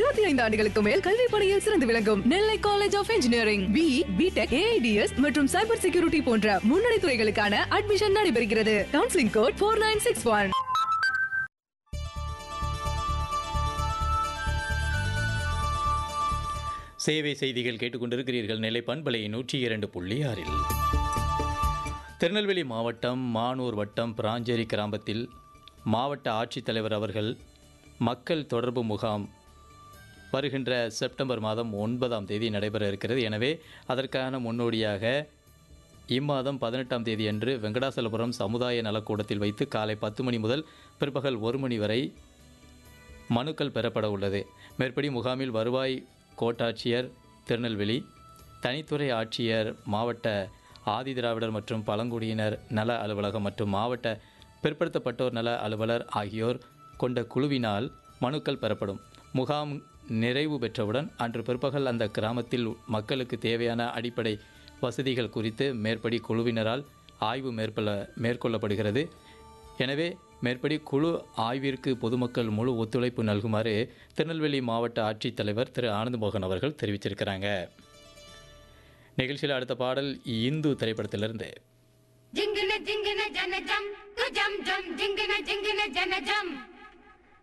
இருபத்தி ஐந்து ஆண்டுகளுக்கு மேல் கல்வி பணியில் சிறந்து விளங்கும் Nellai college of engineering B BTech AIDS மற்றும் சைபர் செக்யூரிட்டி போன்ற முன்னணி துறைகளுக்கான அட்மிஷன் நடைபெறுகிறது counselling code four nine six one சேவை செய்திகள் கேட்டுக்கொண்டிருக்கிறீர்கள் நெல்லை பண்பலை நூற்றி இரண்டு புள்ளி ஆறில் திருநெல்வேலி மாவட்டம் மானூர் வட்டம் பிராஞ்சேரி கிராமத்தில் மாவட்ட ஆட்சித்தலைவர் அவர்கள் மக்கள் தொடர்பு முகாம் வருகின்ற செப்டம்பர் மாதம் ஒன்பதாம் தேதி நடைபெற இருக்கிறது எனவே அதற்கான முன்னோடியாக இம்மாதம் பதினெட்டாம் தேதி அன்று வெங்கடாசலபுரம் சமுதாய நலக்கூடத்தில் வைத்து காலை பத்து மணி முதல் பிற்பகல் ஒரு மணி வரை மனுக்கள் பெறப்பட உள்ளது மேற்படி முகாமில் வருவாய் கோட்டாட்சியர் திருநெல்வேலி தனித்துறை ஆட்சியர் மாவட்ட ஆதிதிராவிடர் மற்றும் பழங்குடியினர் நல அலுவலகம் மற்றும் மாவட்ட பிற்படுத்தப்பட்டோர் நல அலுவலர் ஆகியோர் கொண்ட குழுவினால் மனுக்கள் பெறப்படும் முகாம் நிறைவு பெற்றவுடன் அன்று பிற்பகல் அந்த கிராமத்தில் மக்களுக்கு தேவையான அடிப்படை வசதிகள் குறித்து மேற்படி குழுவினரால் ஆய்வு மேற்கொள்ள மேற்கொள்ளப்படுகிறது எனவே மேற்படி குழு ஆய்விற்கு பொதுமக்கள் முழு ஒத்துழைப்பு நல்குமாறு திருநெல்வேலி மாவட்ட ஆட்சித்தலைவர் திரு ஆனந்தமோகன் அவர்கள் தெரிவிச்சிருக்கிறாங்க நிகழ்ச்சியில் அடுத்த பாடல் இந்து திரைப்படத்திலிருந்து జింగిన జింగిన జన జం కు జం జం జింగిన జింగిన జన జం